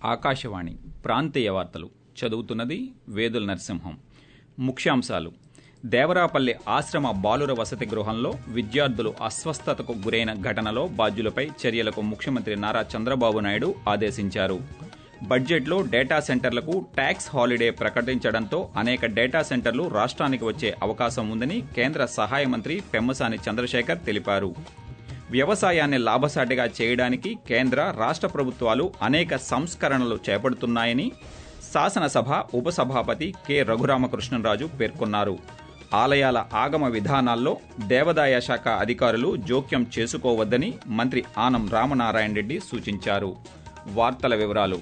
ఆకాశవాణి ప్రాంతీయ వార్తలు చదువుతున్నది వేదుల నరసింహం ముఖ్యాంశాలు దేవరాపల్లి ఆశ్రమ బాలుర వసతి గృహంలో విద్యార్థులు అస్వస్థతకు గురైన ఘటనలో బాధ్యులపై చర్యలకు ముఖ్యమంత్రి నారా చంద్రబాబు నాయుడు ఆదేశించారు బడ్జెట్లో డేటా సెంటర్లకు ట్యాక్స్ హాలిడే ప్రకటించడంతో అనేక డేటా సెంటర్లు రాష్ట్రానికి వచ్చే అవకాశం ఉందని కేంద్ర సహాయ మంత్రి పెమ్మసాని చంద్రశేఖర్ తెలిపారు వ్యవసాయాన్ని లాభసాటిగా చేయడానికి కేంద్ర రాష్ట్ర ప్రభుత్వాలు అనేక సంస్కరణలు చేపడుతున్నాయని శాసనసభ ఉపసభాపతి కె రఘురామకృష్ణరాజు పేర్కొన్నారు ఆలయాల ఆగమ విధానాల్లో దేవాదాయ శాఖ అధికారులు జోక్యం చేసుకోవద్దని మంత్రి ఆనం రామనారాయణ రెడ్డి సూచించారు వార్తల వివరాలు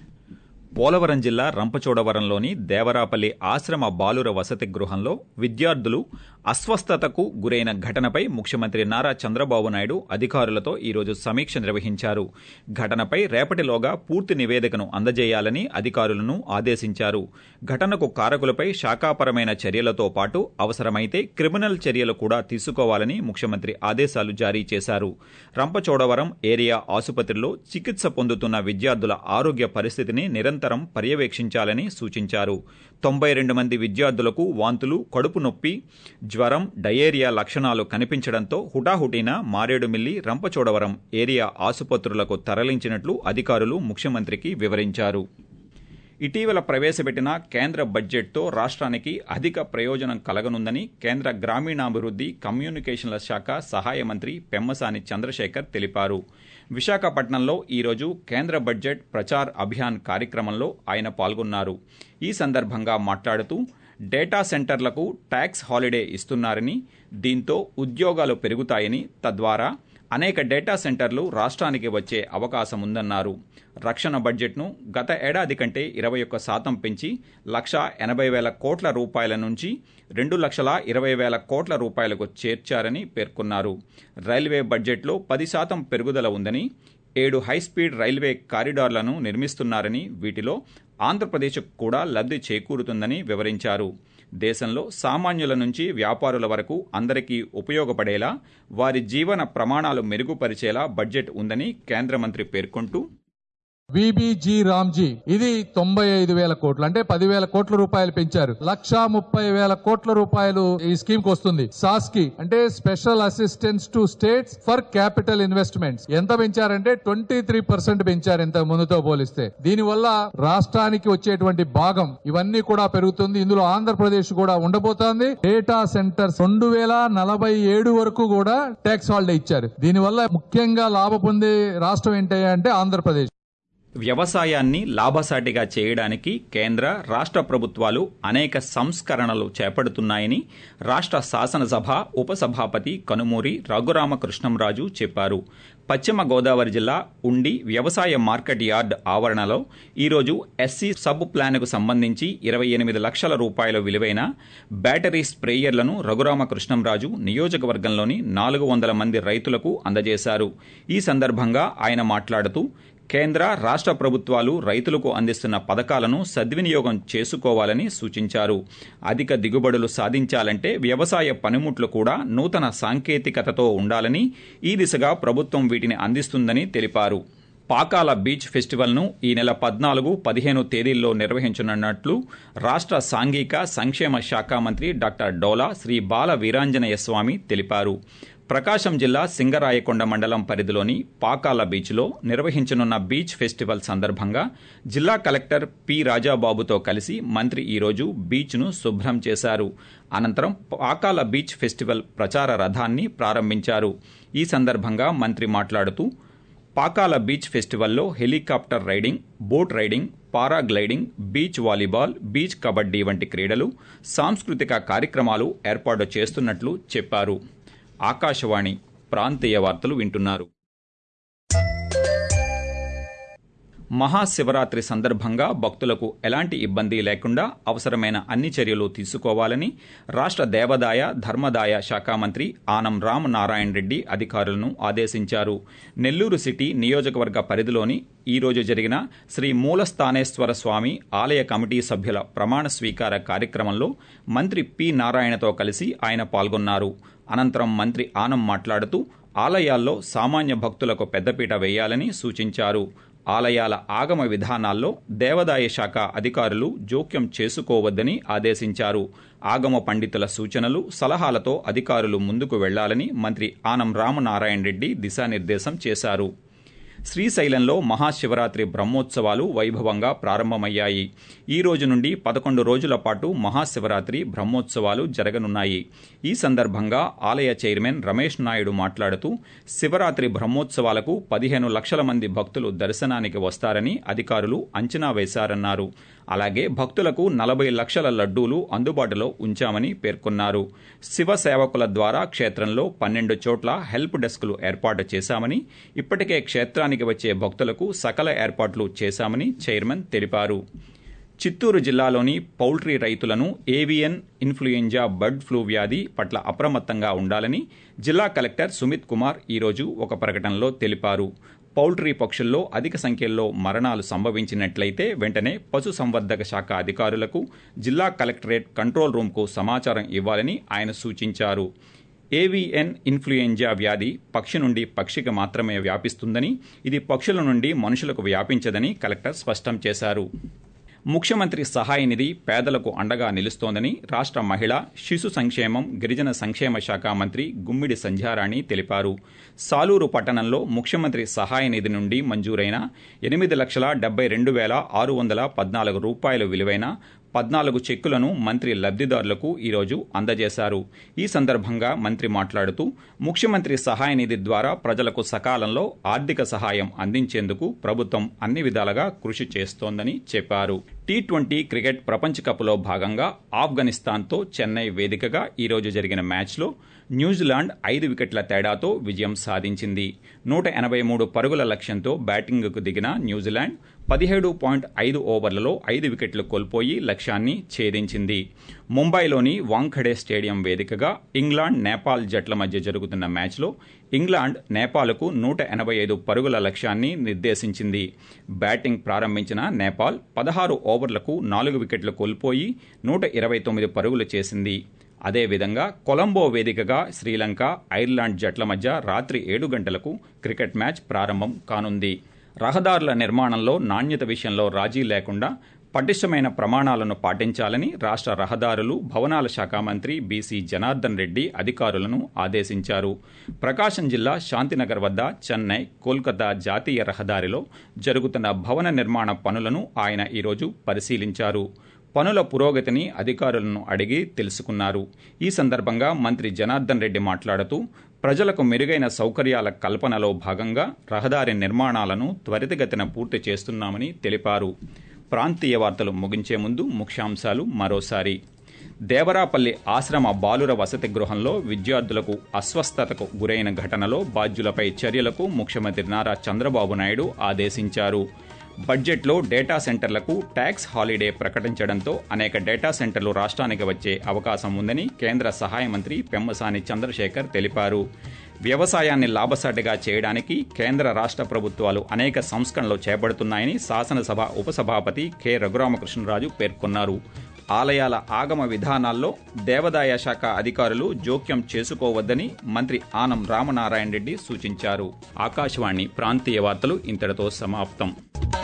పోలవరం జిల్లా రంపచోడవరంలోని దేవరాపల్లి ఆశ్రమ బాలుర వసతి గృహంలో విద్యార్థులు అస్వస్థతకు గురైన ఘటనపై ముఖ్యమంత్రి నారా చంద్రబాబు నాయుడు అధికారులతో ఈరోజు సమీక్ష నిర్వహించారు ఘటనపై రేపటిలోగా పూర్తి నివేదికను అందజేయాలని అధికారులను ఆదేశించారు ఘటనకు కారకులపై శాఖాపరమైన చర్యలతో పాటు అవసరమైతే క్రిమినల్ చర్యలు కూడా తీసుకోవాలని ముఖ్యమంత్రి ఆదేశాలు జారీ చేశారు రంపచోడవరం ఏరియా ఆసుపత్రిలో చికిత్స పొందుతున్న విద్యార్థుల ఆరోగ్య పరిస్థితిని నిరంతరం పర్యవేక్షించాలని సూచించారు తొంభై రెండు మంది విద్యార్థులకు వాంతులు కడుపు నొప్పి జ్వరం డయేరియా లక్షణాలు కనిపించడంతో హుటాహుటీన మారేడుమిల్లి రంపచోడవరం ఏరియా ఆసుపత్రులకు తరలించినట్లు అధికారులు ముఖ్యమంత్రికి వివరించారు ఇటీవల ప్రవేశపెట్టిన కేంద్ర బడ్జెట్తో రాష్ట్రానికి అధిక ప్రయోజనం కలగనుందని కేంద్ర గ్రామీణాభివృద్ధి కమ్యూనికేషన్ల శాఖ సహాయ మంత్రి పెమ్మసాని చంద్రశేఖర్ తెలిపారు విశాఖపట్నంలో ఈరోజు కేంద్ర బడ్జెట్ ప్రచార్ అభియాన్ కార్యక్రమంలో ఆయన పాల్గొన్నారు ఈ సందర్భంగా మాట్లాడుతూ డేటా సెంటర్లకు ట్యాక్స్ హాలిడే ఇస్తున్నారని దీంతో ఉద్యోగాలు పెరుగుతాయని తద్వారా అనేక డేటా సెంటర్లు రాష్ట్రానికి వచ్చే అవకాశం ఉందన్నారు రక్షణ బడ్జెట్ను గత ఏడాది కంటే ఇరవై ఒక్క శాతం పెంచి లక్ష ఎనభై వేల కోట్ల రూపాయల నుంచి రెండు లక్షల ఇరవై వేల కోట్ల రూపాయలకు చేర్చారని పేర్కొన్నారు రైల్వే బడ్జెట్లో పది శాతం పెరుగుదల ఉందని ఏడు హైస్పీడ్ రైల్వే కారిడార్లను నిర్మిస్తున్నారని వీటిలో ఆంధ్రప్రదేశ్కు కూడా లబ్ధి చేకూరుతుందని వివరించారు దేశంలో సామాన్యుల నుంచి వ్యాపారుల వరకు అందరికీ ఉపయోగపడేలా వారి జీవన ప్రమాణాలు మెరుగుపరిచేలా బడ్జెట్ ఉందని కేంద్ర మంత్రి పేర్కొంటూ విబిజి రామ్జీ ఇది తొంభై ఐదు వేల కోట్లు అంటే పదివేల కోట్ల రూపాయలు పెంచారు లక్షా ముప్పై వేల కోట్ల రూపాయలు ఈ స్కీమ్ కు వస్తుంది సాస్కి అంటే special assistance to states for capital investments ఎంత పెంచారంటే ట్వంటీ త్రీ పర్సెంట్ పెంచారు ఇంత ముందుతో పోలిస్తే దీనివల్ల రాష్ట్రానికి వచ్చేటువంటి భాగం ఇవన్నీ కూడా పెరుగుతుంది ఇందులో ఆంధ్రప్రదేశ్ కూడా ఉండబోతోంది డేటా సెంటర్స్ రెండు వేల నలభై ఏడు వరకు కూడా ట్యాక్స్ హాలిడే ఇచ్చారు దీనివల్ల ముఖ్యంగా లాభ పొందే రాష్ట్రం ఏంటంటే ఆంధ్రప్రదేశ్ వ్యవసాయాన్ని లాభసాటిగా చేయడానికి కేంద్ర రాష్ట్ర ప్రభుత్వాలు అనేక సంస్కరణలు చేపడుతున్నాయని రాష్ట్ర శాసనసభ ఉపసభాపతి కనుమూరి రఘురామకృష్ణంరాజు చెప్పారు పశ్చిమ గోదావరి జిల్లా ఉండి వ్యవసాయ మార్కెట్ యార్డ్ ఆవరణలో ఈరోజు ఎస్సీ సబ్ ప్లాన్కు సంబంధించి ఇరవై ఎనిమిది లక్షల రూపాయల విలువైన బ్యాటరీ స్ప్రేయర్లను రఘురామకృష్ణంరాజు నియోజకవర్గంలోని నాలుగు వందల మంది రైతులకు అందజేశారు ఈ సందర్భంగా ఆయన మాట్లాడుతూ కేంద్ర రాష్ట్ర ప్రభుత్వాలు రైతులకు అందిస్తున్న పథకాలను సద్వినియోగం చేసుకోవాలని సూచించారు అధిక దిగుబడులు సాధించాలంటే వ్యవసాయ పనిముట్లు కూడా నూతన సాంకేతికతతో ఉండాలని ఈ దిశగా ప్రభుత్వం వీటిని అందిస్తుందని తెలిపారు పాకాల బీచ్ ఫెస్టివల్ను ఈ నెల పద్నాలుగు పదిహేను తేదీల్లో నిర్వహించనున్నట్లు రాష్ట్ర సాంఘిక సంక్షేమ శాఖ మంత్రి డాక్టర్ డోలా శ్రీ బాల వీరాంజనేయ స్వామి తెలిపారు ప్రకాశం జిల్లా సింగరాయకొండ మండలం పరిధిలోని పాకాల బీచ్లో నిర్వహించనున్న బీచ్ ఫెస్టివల్ సందర్భంగా జిల్లా కలెక్టర్ పి రాజాబాబుతో కలిసి మంత్రి ఈరోజు బీచ్ను శుభ్రం చేశారు అనంతరం పాకాల బీచ్ ఫెస్టివల్ ప్రచార రథాన్ని ప్రారంభించారు ఈ సందర్భంగా మంత్రి మాట్లాడుతూ పాకాల బీచ్ ఫెస్టివల్లో helicopter riding boat riding paragliding beach volleyball beach kabaddi వంటి క్రీడలు సాంస్కృతిక కార్యక్రమాలు ఏర్పాటు చేస్తున్నట్లు చెప్పారు ఆకాశవాణి ప్రాంతీయ వార్తలు వింటున్నారు మహాశివరాత్రి సందర్భంగా భక్తులకు ఎలాంటి ఇబ్బంది లేకుండా అవసరమైన అన్ని చర్యలు తీసుకోవాలని రాష్ట్ర దేవాదాయ ధర్మదాయ శాఖ మంత్రి ఆనం రామ్ నారాయణ రెడ్డి అధికారులను ఆదేశించారు నెల్లూరు సిటీ నియోజకవర్గ పరిధిలోని ఈ రోజు జరిగిన శ్రీ మూలస్థానేశ్వర స్వామి ఆలయ కమిటీ సభ్యుల ప్రమాణ స్వీకార కార్యక్రమంలో మంత్రి పి నారాయణతో కలిసి ఆయన పాల్గొన్నారు అనంతరం మంత్రి ఆనం మాట్లాడుతూ ఆలయాల్లో సామాన్య భక్తులకు పెద్దపీట వేయాలని సూచించారు ఆలయాల ఆగమ విధానాల్లో దేవాదాయ శాఖ అధికారులు జోక్యం చేసుకోవద్దని ఆదేశించారు ఆగమ పండితుల సూచనలు సలహాలతో అధికారులు ముందుకు వెళ్లాలని మంత్రి ఆనం రామనారాయణ రెడ్డి దిశానిర్దేశం చేశారు శ్రీశైలంలో మహాశివరాత్రి బ్రహ్మోత్సవాలు వైభవంగా ప్రారంభమయ్యాయి ఈ రోజు నుండి పదకొండు రోజుల పాటు మహాశివరాత్రి బ్రహ్మోత్సవాలు జరగనున్నాయి ఈ సందర్భంగా ఆలయ చైర్మన్ రమేష్ నాయుడు మాట్లాడుతూ శివరాత్రి బ్రహ్మోత్సవాలకు పదిహేను లక్షల మంది భక్తులు దర్శనానికి వస్తారని అధికారులు అంచనా వేశారన్నారు అలాగే భక్తులకు నలభై లక్షల లడ్డూలు అందుబాటులో ఉంచామని పేర్కొన్నారు శివ సేవకుల ద్వారా క్షేత్రంలో పన్నెండు చోట్ల హెల్ప్ డెస్క్లు ఏర్పాటు చేశామని ఇప్పటికే క్షేత్రానికి వచ్చే భక్తులకు సకల ఏర్పాట్లు చేశామని చైర్మన్ తెలిపారు చిత్తూరు జిల్లాలోని పౌల్ట్రీ రైతులను ఏవియన్ ఇన్ఫ్లుయెంజా బర్డ్ ఫ్లూ వ్యాధి పట్ల అప్రమత్తంగా ఉండాలని జిల్లా కలెక్టర్ సుమిత్ కుమార్ ఈరోజు ఒక ప్రకటనలో తెలిపారు పౌల్ట్రీ పక్షుల్లో అధిక సంఖ్యలో మరణాలు సంభవించినట్లయితే వెంటనే పశు సంవర్ధక శాఖ అధికారులకు జిల్లా కలెక్టరేట్ కంట్రోల్ రూమ్కు సమాచారం ఇవ్వాలని ఆయన సూచించారు ఏవిఎన్ ఇన్ఫ్లుయెంజా వ్యాధి పక్షి నుండి పక్షికి మాత్రమే వ్యాపిస్తుందని ఇది పక్షుల నుండి మనుషులకు వ్యాపించదని కలెక్టర్ స్పష్టం చేశారు ముఖ్యమంత్రి సహాయ నిధి పేదలకు అండగా నిలుస్తోందని రాష్ట్ర మహిళా శిశు సంక్షేమం గిరిజన సంక్షేమ శాఖ మంత్రి గుమ్మిడి సంధ్యారాణి తెలిపారు సాలూరు పట్టణంలో ముఖ్యమంత్రి సహాయ నిధి నుండి మంజూరైన ఎనిమిది లక్షల డెబ్బై రెండు వేల ఆరు వందల పద్నాలుగు రూపాయలు విలువైన పద్నాలుగు చెక్కులను మంత్రి లబ్దిదారులకు ఈరోజు అందజేశారు ఈ సందర్భంగా మంత్రి మాట్లాడుతూ ముఖ్యమంత్రి సహాయ నిధి ద్వారా ప్రజలకు సకాలంలో ఆర్థిక సహాయం అందించేందుకు ప్రభుత్వం అన్ని విధాలుగా కృషి చేస్తోందని చెప్పారు టీ ట్వంటీ క్రికెట్ ప్రపంచ కప్లో భాగంగా ఆఫ్ఘనిస్తాన్తో చెన్నై వేదికగా ఈరోజు జరిగిన మ్యాచ్లో న్యూజిలాండ్ ఐదు వికెట్ల తేడాతో విజయం సాధించింది నూట ఎనభై మూడు పరుగుల లక్ష్యంతో బ్యాటింగ్కు దిగిన న్యూజిలాండ్ పదిహేడు పాయింట్ ఐదు ఓవర్లలో ఐదు వికెట్లు కోల్పోయి లక్ష్యాన్ని ఛేదించింది ముంబైలోని వాంఖడే స్టేడియం వేదికగా ఇంగ్లాండ్ నేపాల్ జట్ల మధ్య జరుగుతున్న మ్యాచ్లో ఇంగ్లాండ్ నేపాల్కు నూట ఎనభై ఐదు పరుగుల లక్ష్యాన్ని నిర్దేశించింది బ్యాటింగ్ ప్రారంభించిన నేపాల్ పదహారు ఓవర్లకు నాలుగు వికెట్లు కోల్పోయి నూట ఇరవై తొమ్మిది పరుగులు చేసింది అదేవిధంగా కొలంబో వేదికగా శ్రీలంక ఐర్లాండ్ జట్ల మధ్య రాత్రి ఏడు గంటలకు క్రికెట్ మ్యాచ్ ప్రారంభం కానుంది రహదారుల నిర్మాణంలో నాణ్యత విషయంలో రాజీ లేకుండా పటిష్టమైన ప్రమాణాలను పాటించాలని రాష్ట్ర రహదారులు భవనాల శాఖ మంత్రి బీసీ జనార్దన్ రెడ్డి అధికారులను ఆదేశించారు ప్రకాశం జిల్లా శాంతినగర్ వద్ద చెన్నై కోల్కతా జాతీయ రహదారిలో జరుగుతున్న భవన నిర్మాణ పనులను ఆయన ఈరోజు పరిశీలించారు పనుల పురోగతిని అధికారులను అడిగి తెలుసుకున్నారు ఈ సందర్భంగా మంత్రి జనార్దన్ రెడ్డి మాట్లాడుతూ ప్రజలకు మెరుగైన సౌకర్యాల కల్పనలో భాగంగా రహదారి నిర్మాణాలను త్వరితగతిన పూర్తి చేస్తున్నామని తెలిపారు ప్రాంతీయ వార్తలు ముగించే ముందు ముఖ్యాంశాలు మరోసారి దేవరాపల్లి ఆశ్రమ బాలుర వసతి గృహంలో విద్యార్థులకు అస్వస్థతకు గురైన ఘటనలో బాధ్యులపై చర్యలకు ముఖ్యమంత్రి నారా చంద్రబాబు నాయుడు ఆదేశించారు బడ్జెట్లో డేటా సెంటర్లకు ట్యాక్స్ హాలిడే ప్రకటించడంతో అనేక డేటా సెంటర్లు రాష్ట్రానికి వచ్చే అవకాశం ఉందని కేంద్ర సహాయ మంత్రి పెమ్మసాని చంద్రశేఖర్ తెలిపారు వ్యవసాయాన్ని లాభసాటిగా చేయడానికి కేంద్ర రాష్ట్ర ప్రభుత్వాలు అనేక సంస్కరణలు చేపడుతున్నాయని శాసనసభ ఉపసభాపతి కె రఘురామకృష్ణరాజు పేర్కొన్నారు ఆలయాల ఆగమ విధానాల్లో దేవాదాయ శాఖ అధికారులు జోక్యం చేసుకోవద్దని మంత్రి ఆనం రామనారాయణ రెడ్డి సూచించారు ఆకాశవాణి ప్రాంతీయ వార్తలు ఇంతటితో సమాప్తం